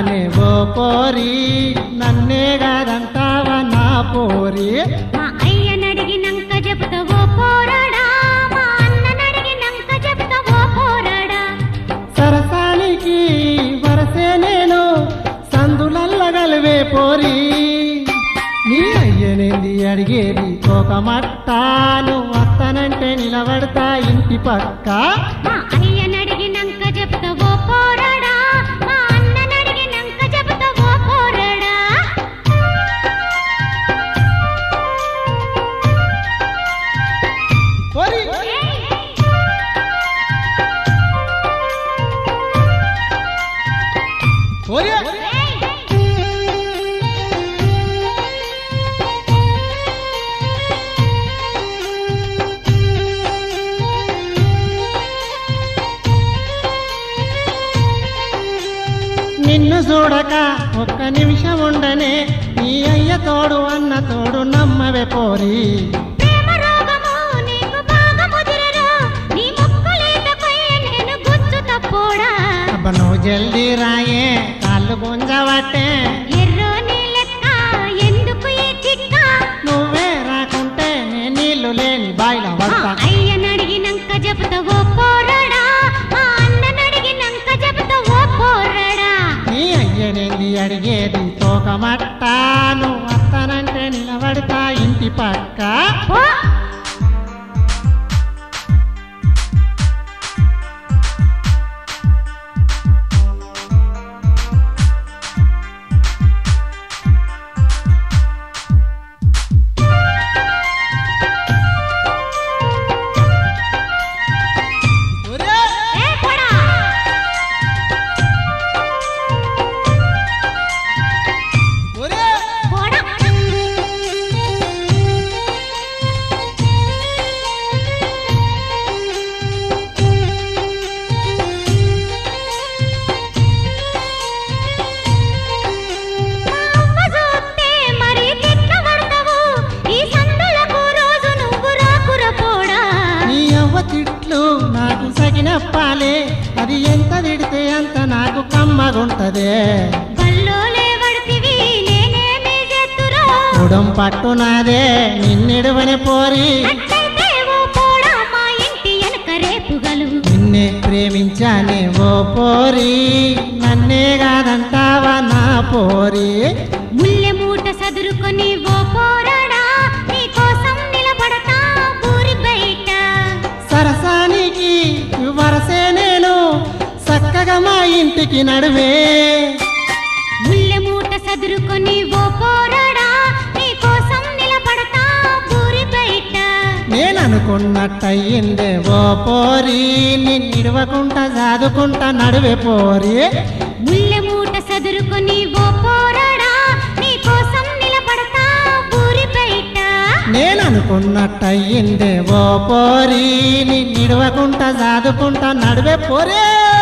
ప్రేమించానే ఓ పోరి నన్నే కాదంటావా నా పోరి మా అయ్యనడిగినంక చెబుతావో పోరాడా మా అన్ననడిగినంక చెబుతావో పోరాడా సరసానికి వరసే నేను సందులల్లగలివే పోరి నీ అయ్యనేంది అడిగేది ఒక మట్టాను వస్తానంటే నిలబడతా ఇంటి పక్క మా అయ్యనడిగినంక చెబుతావో పోరాడా మా అన్ననడిగినంక చెబుతావో పోరాడా పోరి పోరి నిన్ను చూడక ఒక్క నిమిషం ఉండనే నీ అయ్య తోడు అన్న తోడు నమ్మవే పోరి ప్రేమ రోగము నీకు బాగా ముదిరరా నీ ముక్కులేటపై నేను గుచ్చు తప్పోడా అబ్బ నువ్వు జల్దీ రాయే కాళ్ళు గుంజవట్టే ఎర్రో నీ లెక్క ఎందుకు ఈ చిక్క నువ్వే రాకుంటే నే నీళ్లు లేని బాయిల మా పడతా అయ్యనడిగినంక చెబుతావో పోరాడా మా అన్ననడిగినంక చెబుతావో పోరాడా నీ అయ్యనేంది అడిగేది తోక మట్టాను వస్తానంటే నిలబడతా ఇంటి పక్క పో ఏ పోడా పోడా అమ్మ చూస్తే మరి తిట్ల పడతావు ఈ సందులకు రోజు నువ్వు రాకుర పోడా నీ అవ్వ తిట్లు నాకు సగినప్పాలే అది ఎంత తిడితే అంత నాకు కమ్మగుంటదే బల్లోలే వడితివి నేనేమి చేతురో ఉడం పట్టునాదే నిన్నెడువని పోరి అట్లయితే ఓ పోడా మా ఇంటి వెనక రేపుగలు నిన్నే ప్రేమించానే ఓ పోరి నన్నే కాదంటావా నా పోరి ముల్లె మూట సదురుకొని ఓ పోరాడా నీ కోసం నిలబడతా ఊరి బయట సరసానికి వరసే నేను చక్కగా మా ఇంటికి నడువే ముల్లె మూట సదురుకొని ఓ పోరాడా నీ కోసం నిలబడతా ఊరి బయట నేను అనుకున్నట్టయిందే ఓ పోరి నిన్నిడవకుండా చదువుకుంటా నడువే పోరి ముల్లె మూట సదురుకొని ఓ పోరాడా నీ కోసం నిలబడతా ఊరి బయట నేను అనుకున్నట్టయిందే ఓ పోరి నిన్నిడవకుండా చదువుకుంటా నడువే పోరే